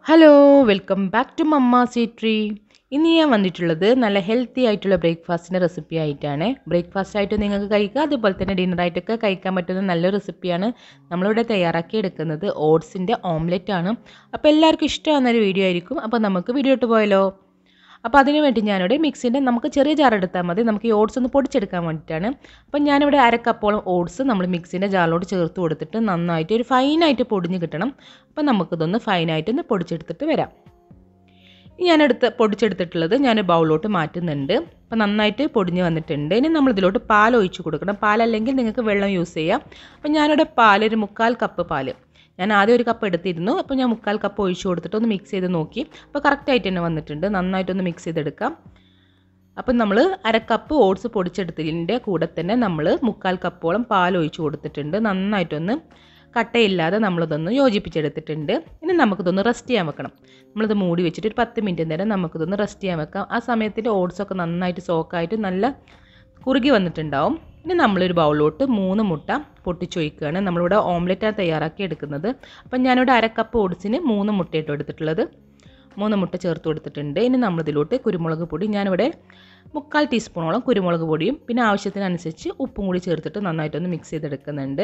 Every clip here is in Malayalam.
hello welcome back to mamma സീട്രി ഇന്ന് ഞാൻ വന്നിട്ടുള്ളത് നല്ല ഹെൽത്തി ആയിട്ടുള്ള ബ്രേക്ക്ഫാസ്റ്റിൻ്റെ റെസിപ്പി ആയിട്ടാണ് ബ്രേക്ക്ഫാസ്റ്റ് ആയിട്ട് നിങ്ങൾക്ക് കഴിക്കാം അതുപോലെ തന്നെ ഡിന്നറായിട്ടൊക്കെ കഴിക്കാൻ പറ്റുന്ന നല്ല റെസിപ്പിയാണ് നമ്മളിവിടെ തയ്യാറാക്കി എടുക്കുന്നത് ഓട്സിൻ്റെ ഓംലെറ്റ് ആണ് അപ്പോൾ എല്ലാവർക്കും ഇഷ്ടമാകുന്നൊരു വീഡിയോ ആയിരിക്കും അപ്പോൾ നമുക്ക് വീഡിയോ ഇട്ട് പോയാലോ അപ്പോൾ അതിന് വേണ്ടി ഞാനിവിടെ മിക്സിൻ്റെ നമുക്ക് ചെറിയ ജാർ എടുത്താൽ മതി നമുക്ക് ഈ ഓട്സ് ഒന്ന് പൊടിച്ചെടുക്കാൻ വേണ്ടിയിട്ടാണ് അപ്പോൾ ഞാനിവിടെ അര കപ്പോളം ഓട്സ് നമ്മൾ മിക്സിൻ്റെ ജാറിലോട്ട് ചേർത്ത് കൊടുത്തിട്ട് നന്നായിട്ട് ഒരു ഫൈനായിട്ട് പൊടിഞ്ഞ് കിട്ടണം അപ്പോൾ നമുക്കിതൊന്ന് ഫൈനായിട്ട് ഒന്ന് പൊടിച്ചെടുത്തിട്ട് വരാം ഞാനെടുത്ത് പൊടിച്ചെടുത്തിട്ടുള്ളത് ഞാൻ ബൗളിലോട്ട് മാറ്റുന്നുണ്ട് അപ്പോൾ നന്നായിട്ട് പൊടിഞ്ഞ് വന്നിട്ടുണ്ട് ഇനി നമ്മളിതിലോട്ട് പാൽ ഒഴിച്ച് കൊടുക്കണം പാലല്ലെങ്കിൽ നിങ്ങൾക്ക് വെള്ളം യൂസ് ചെയ്യാം അപ്പോൾ ഞാനിവിടെ പാൽ ഒരു മുക്കാൽ കപ്പ് പാൽ ഞാൻ ആദ്യം ഒരു കപ്പ് എടുത്തിരുന്നു അപ്പോൾ ഞാൻ മുക്കാൽ കപ്പ് ഒഴിച്ച് കൊടുത്തിട്ട് ഒന്ന് മിക്സ് ചെയ്ത് നോക്കി അപ്പോൾ കറക്റ്റായിട്ട് തന്നെ വന്നിട്ടുണ്ട് നന്നായിട്ടൊന്ന് മിക്സ് ചെയ്തെടുക്കാം അപ്പം നമ്മൾ അര കപ്പ് ഓട്സ് പൊടിച്ചെടുത്തതിൻ്റെ കൂടെ തന്നെ നമ്മൾ മുക്കാൽ കപ്പോളം പാൽ ഒഴിച്ച് കൊടുത്തിട്ടുണ്ട് നന്നായിട്ടൊന്ന് കട്ടയില്ലാതെ നമ്മളിതൊന്ന് യോജിപ്പിച്ചെടുത്തിട്ടുണ്ട് ഇനി നമുക്കിതൊന്ന് റെസ്റ്റ് ചെയ്യാൻ വെക്കണം നമ്മളിത് മൂടി വെച്ചിട്ട് ഒരു പത്ത് മിനിറ്റ് നേരം നമുക്കിതൊന്ന് റെസ്റ്റ് ചെയ്യാൻ വെക്കാം ആ സമയത്തിൻ്റെ ഓട്സൊക്കെ നന്നായിട്ട് സോക്കായിട്ട് നല്ല കുറുകി വന്നിട്ടുണ്ടാവും ഇനി നമ്മളൊരു ബൗളിലോട്ട് മൂന്ന് മുട്ട പൊട്ടിച്ചൊഴിക്കുകയാണ് നമ്മളിവിടെ ഓംലെറ്റാണ് തയ്യാറാക്കി എടുക്കുന്നത് അപ്പം ഞാനിവിടെ അര കപ്പ് ഓട്സിന് മൂന്ന് മുട്ടയിട്ട് എടുത്തിട്ടുള്ളത് മൂന്ന് മുട്ട ചേർത്ത് കൊടുത്തിട്ടുണ്ട് ഇനി നമ്മളിതിലോട്ട് കുരുമുളക് പൊടി ഞാനിവിടെ മുക്കാൽ ടീസ്പൂണോളം കുരുമുളക് പൊടിയും പിന്നെ ആവശ്യത്തിനനുസരിച്ച് ഉപ്പും കൂടി ചേർത്തിട്ട് നന്നായിട്ടൊന്ന് മിക്സ് ചെയ്തെടുക്കുന്നുണ്ട്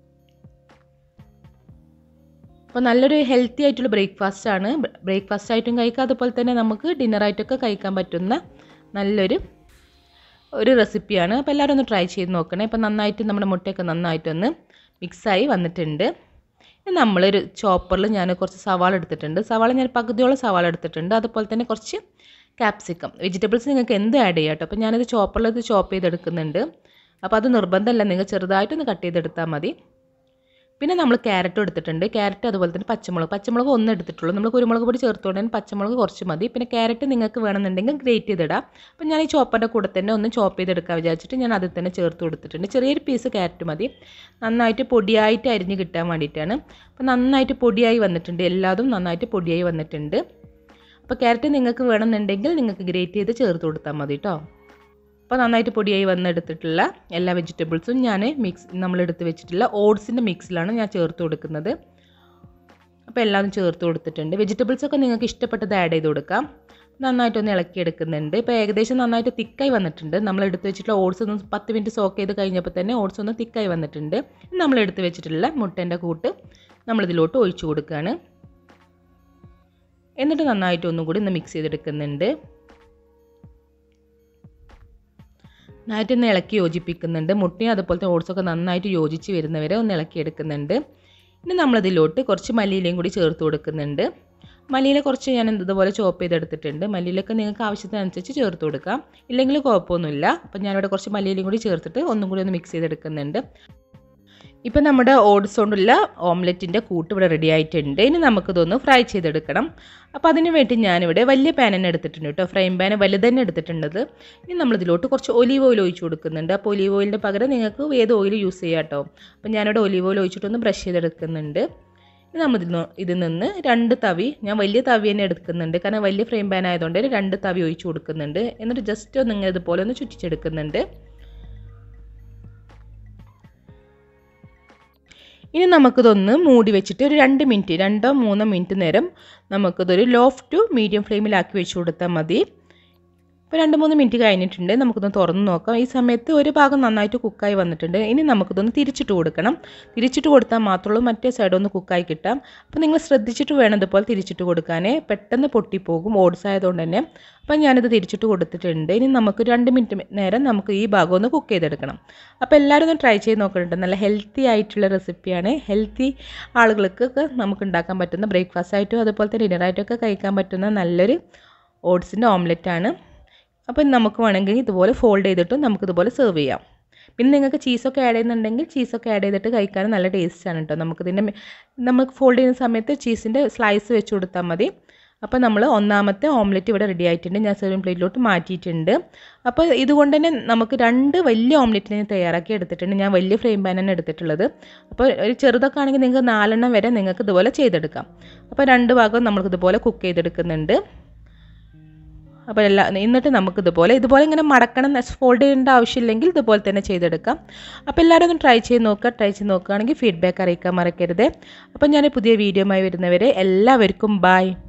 അപ്പോൾ നല്ലൊരു ഹെൽത്തി ആയിട്ടുള്ള ബ്രേക്ക്ഫാസ്റ്റ് ആണ് ബ്രേക്ക്ഫാസ്റ്റ് ആയിട്ടും കഴിക്കാം അതുപോലെ തന്നെ നമുക്ക് ഡിന്നറായിട്ടൊക്കെ കഴിക്കാൻ പറ്റുന്ന നല്ലൊരു ഒരു റെസിപ്പിയാണ് അപ്പോൾ എല്ലാവരും ഒന്ന് ട്രൈ ചെയ്ത് നോക്കണേ അപ്പോൾ നന്നായിട്ട് നമ്മുടെ മുട്ടയൊക്കെ നന്നായിട്ടൊന്ന് മിക്സായി വന്നിട്ടുണ്ട് നമ്മളൊരു ചോപ്പറിൽ ഞാൻ കുറച്ച് സവാള എടുത്തിട്ടുണ്ട് സവാള ഞാൻ പകുതിയോളം സവാള എടുത്തിട്ടുണ്ട് അതുപോലെ തന്നെ കുറച്ച് ക്യാപ്സിക്കം വെജിറ്റബിൾസ് നിങ്ങൾക്ക് എന്ത് ആഡ് ചെയ്യാം കേട്ടോ അപ്പോൾ ഞാനിത് ചോപ്പറിൽ ഇത് ചോപ്പ് ചെയ്തെടുക്കുന്നുണ്ട് അപ്പോൾ അത് നിർബന്ധമല്ല നിങ്ങൾ ചെറുതായിട്ടൊന്ന് കട്ട് ചെയ്തെടുത്താൽ മതി പിന്നെ നമ്മൾ ക്യാരറ്റും എടുത്തിട്ടുണ്ട് ക്യാരറ്റ് അതുപോലെ തന്നെ പച്ചമുളക് പച്ചമുളക് ഒന്ന് എടുത്തിട്ടുള്ളൂ നമ്മൾ കുരുമുളക് പൊടി ചേർത്തുകൊണ്ട് പച്ചമുളക് കുറച്ച് മതി പിന്നെ ക്യാരറ്റ് നിങ്ങൾക്ക് വേണമെന്നുണ്ടെങ്കിൽ ഗ്രേറ്റ് ചെയ്തിടാം അപ്പം ഞാൻ ഈ ചോപ്പറിൻ്റെ കൂടെ തന്നെ ഒന്ന് ചോപ്പ് ചെയ്തെടുക്കാൻ വിചാരിച്ചിട്ട് ഞാൻ അതിൽ തന്നെ ചേർത്ത് കൊടുത്തിട്ടുണ്ട് ചെറിയൊരു പീസ് ക്യാരറ്റ് മതി നന്നായിട്ട് പൊടിയായിട്ട് അരിഞ്ഞ് കിട്ടാൻ വേണ്ടിയിട്ടാണ് അപ്പോൾ നന്നായിട്ട് പൊടിയായി വന്നിട്ടുണ്ട് എല്ലാതും നന്നായിട്ട് പൊടിയായി വന്നിട്ടുണ്ട് അപ്പോൾ ക്യാരറ്റ് നിങ്ങൾക്ക് വേണമെന്നുണ്ടെങ്കിൽ നിങ്ങൾക്ക് ഗ്രേറ്റ് ചെയ്ത് ചേർത്ത് കൊടുത്താൽ മതി കേട്ടോ അപ്പോൾ നന്നായിട്ട് പൊടിയായി വന്നെടുത്തിട്ടുള്ള എല്ലാ വെജിറ്റബിൾസും ഞാൻ മിക്സ് നമ്മളെടുത്ത് വെച്ചിട്ടുള്ള ഓട്സിൻ്റെ മിക്സിലാണ് ഞാൻ ചേർത്ത് കൊടുക്കുന്നത് അപ്പോൾ എല്ലാം ചേർത്ത് കൊടുത്തിട്ടുണ്ട് വെജിറ്റബിൾസൊക്കെ നിങ്ങൾക്ക് ഇഷ്ടപ്പെട്ടത് ആഡ് ചെയ്ത് കൊടുക്കാം നന്നായിട്ടൊന്ന് ഇളക്കിയെടുക്കുന്നുണ്ട് ഇപ്പോൾ ഏകദേശം നന്നായിട്ട് തിക്കായി വന്നിട്ടുണ്ട് നമ്മൾ എടുത്ത് വെച്ചിട്ടുള്ള ഓട്സ് ഒന്ന് പത്ത് മിനിറ്റ് സോക്ക് ചെയ്ത് കഴിഞ്ഞപ്പോൾ തന്നെ ഓട്സ് ഒന്ന് തിക്കായി വന്നിട്ടുണ്ട് നമ്മൾ എടുത്ത് വെച്ചിട്ടുള്ള മുട്ടേൻ്റെ കൂട്ട് നമ്മളിതിലോട്ട് ഒഴിച്ചു കൊടുക്കുകയാണ് എന്നിട്ട് നന്നായിട്ട് ഒന്നും കൂടി ഒന്ന് മിക്സ് ചെയ്തെടുക്കുന്നുണ്ട് നന്നായിട്ട് ഒന്ന് ഇളക്കി യോജിപ്പിക്കുന്നുണ്ട് മുട്ടയും അതുപോലത്തെ ഓട്സൊക്കെ നന്നായിട്ട് യോജിച്ച് വരുന്നവരെ ഒന്ന് ഇളക്കിയെടുക്കുന്നുണ്ട് ഇനി നമ്മളതിലോട്ട് കുറച്ച് മല്ലിയിലയും കൂടി ചേർത്ത് കൊടുക്കുന്നുണ്ട് മല്ലിയില കുറച്ച് ഞാൻ ഇതുപോലെ ചോപ്പ് ചെയ്തെടുത്തിട്ടുണ്ട് മല്ലിയിലൊക്കെ നിങ്ങൾക്ക് ആവശ്യത്തിനനുസരിച്ച് ചേർത്ത് കൊടുക്കാം ഇല്ലെങ്കിൽ കുഴപ്പമൊന്നുമില്ല അപ്പം ഞാനിവിടെ കുറച്ച് മല്ലിയിലയും കൂടി ചേർത്തിട്ട് ഒന്നും കൂടി ഒന്ന് മിക്സ് ചെയ്തെടുക്കുന്നുണ്ട് ഇപ്പം നമ്മുടെ ഓട്സ് കൊണ്ടുള്ള ഓംലെറ്റിൻ്റെ കൂട്ട് ഇവിടെ റെഡി ആയിട്ടുണ്ട് ഇനി നമുക്കിതൊന്ന് ഫ്രൈ ചെയ്തെടുക്കണം അപ്പോൾ അതിന് വേണ്ടി ഞാനിവിടെ വലിയ പാൻ തന്നെ എടുത്തിട്ടുണ്ട് കേട്ടോ ഫ്രൈ പാൻ വലുത് തന്നെ എടുത്തിട്ടുള്ളത് ഇനി നമ്മളിതിലോട്ട് കുറച്ച് ഒലീവ് ഓയിൽ ഒഴിച്ച് കൊടുക്കുന്നുണ്ട് അപ്പോൾ ഒലീവ് ഓയിലിൻ്റെ പകരം നിങ്ങൾക്ക് ഏത് ഓയിൽ യൂസ് ചെയ്യാം കേട്ടോ അപ്പോൾ ഞാനിവിടെ ഒലീവ് ഓയിൽ ഒഴിച്ചിട്ടൊന്ന് ബ്രഷ് ചെയ്തെടുക്കുന്നുണ്ട് ഇനി നമ്മൾ ഇതിൽ നിന്ന് രണ്ട് തവി ഞാൻ വലിയ തവി തന്നെ എടുക്കുന്നുണ്ട് കാരണം വലിയ ഫ്രെയിം പാൻ ആയതുകൊണ്ട് രണ്ട് തവി ഒഴിച്ച് കൊടുക്കുന്നുണ്ട് എന്നിട്ട് ജസ്റ്റ് ഒന്ന് ഇങ്ങനെ ഇതുപോലെ ഒന്ന് ചുറ്റിച്ചെടുക്കുന്നുണ്ട് ഇനി നമുക്കിതൊന്ന് മൂടി വെച്ചിട്ട് ഒരു രണ്ട് മിനിറ്റ് രണ്ടോ മൂന്നോ മിനിറ്റ് നേരം നമുക്കിതൊരു ലോ ടു മീഡിയം ഫ്ലെയിമിലാക്കി വെച്ച് കൊടുത്താൽ മതി ഇപ്പോൾ രണ്ട് മൂന്ന് മിനിറ്റ് കഴിഞ്ഞിട്ടുണ്ട് നമുക്കിതൊന്ന് തുറന്ന് നോക്കാം ഈ സമയത്ത് ഒരു ഭാഗം നന്നായിട്ട് കുക്കായി വന്നിട്ടുണ്ട് ഇനി നമുക്കിതൊന്ന് തിരിച്ചിട്ട് കൊടുക്കണം തിരിച്ചിട്ട് കൊടുത്താൽ മാത്രമുള്ളൂ മറ്റേ സൈഡ് ഒന്ന് കുക്കായി കിട്ടാം അപ്പോൾ നിങ്ങൾ ശ്രദ്ധിച്ചിട്ട് വേണം ഇതുപോലെ തിരിച്ചിട്ട് കൊടുക്കാനേ പെട്ടെന്ന് പൊട്ടിപ്പോകും ഓട്സ് ആയതുകൊണ്ട് തന്നെ അപ്പം ഞാനിത് തിരിച്ചിട്ട് കൊടുത്തിട്ടുണ്ട് ഇനി നമുക്ക് രണ്ട് മിനിറ്റ് നേരം നമുക്ക് ഈ ഭാഗം ഒന്ന് കുക്ക് ചെയ്തെടുക്കണം അപ്പോൾ എല്ലാവരും ഒന്ന് ട്രൈ ചെയ്ത് നോക്കുന്നുണ്ട് നല്ല ഹെൽത്തി ആയിട്ടുള്ള റെസിപ്പിയാണ് ഹെൽത്തി ആളുകൾക്കൊക്കെ നമുക്ക് ഉണ്ടാക്കാൻ പറ്റുന്ന ബ്രേക്ക്ഫാസ്റ്റ് ആയിട്ടും അതുപോലെ തന്നെ ഡിന്നറായിട്ടൊക്കെ കഴിക്കാൻ പറ്റുന്ന നല്ലൊരു ഓട്സിൻ്റെ ഓംലെറ്റ് ആണ് അപ്പോൾ നമുക്ക് വേണമെങ്കിൽ ഇതുപോലെ ഫോൾഡ് ചെയ്തിട്ടും നമുക്കിതുപോലെ സെർവ് ചെയ്യാം പിന്നെ നിങ്ങൾക്ക് ചീസൊക്കെ ആഡ് ചെയ്യുന്നുണ്ടെങ്കിൽ ചീസൊക്കെ ആഡ് ചെയ്തിട്ട് കഴിക്കാനും നല്ല ടേസ്റ്റാണ് കേട്ടോ നമുക്കിതിൻ്റെ നമുക്ക് ഫോൾഡ് ചെയ്യുന്ന സമയത്ത് ചീസിൻ്റെ സ്ലൈസ് വെച്ച് കൊടുത്താൽ മതി അപ്പോൾ നമ്മൾ ഒന്നാമത്തെ ഓംലെറ്റ് ഇവിടെ റെഡി ആയിട്ടുണ്ട് ഞാൻ സെർവിങ് പ്ലേറ്റിലോട്ട് മാറ്റിയിട്ടുണ്ട് അപ്പോൾ ഇതുകൊണ്ട് തന്നെ നമുക്ക് രണ്ട് വലിയ ഓംലെറ്റിന് തയ്യാറാക്കി എടുത്തിട്ടുണ്ട് ഞാൻ വലിയ ഫ്രെയിം പാനാണ് എടുത്തിട്ടുള്ളത് അപ്പോൾ ഒരു ചെറുതൊക്കെ ആണെങ്കിൽ നിങ്ങൾക്ക് നാലെണ്ണം വരെ നിങ്ങൾക്ക് ഇതുപോലെ ചെയ്തെടുക്കാം അപ്പോൾ രണ്ട് ഭാഗവും നമ്മൾക്ക് ഇതുപോലെ കുക്ക് ചെയ്തെടുക്കുന്നുണ്ട് അപ്പോൾ എല്ലാ എന്നിട്ട് നമുക്ക് ഇതുപോലെ ഇതുപോലെ ഇങ്ങനെ മടക്കണം ഫോൾഡ് ചെയ്യേണ്ട ആവശ്യമില്ലെങ്കിൽ ഇതുപോലെ തന്നെ ചെയ്തെടുക്കാം അപ്പോൾ എല്ലാവരും ഒന്ന് ട്രൈ ചെയ്ത് നോക്കുക ട്രൈ ചെയ്ത് നോക്കുകയാണെങ്കിൽ ഫീഡ്ബാക്ക് അറിയിക്കാൻ മറക്കരുത് അപ്പോൾ ഞാൻ പുതിയ വീഡിയോയുമായി വരുന്നവരെ എല്ലാവർക്കും ബായ്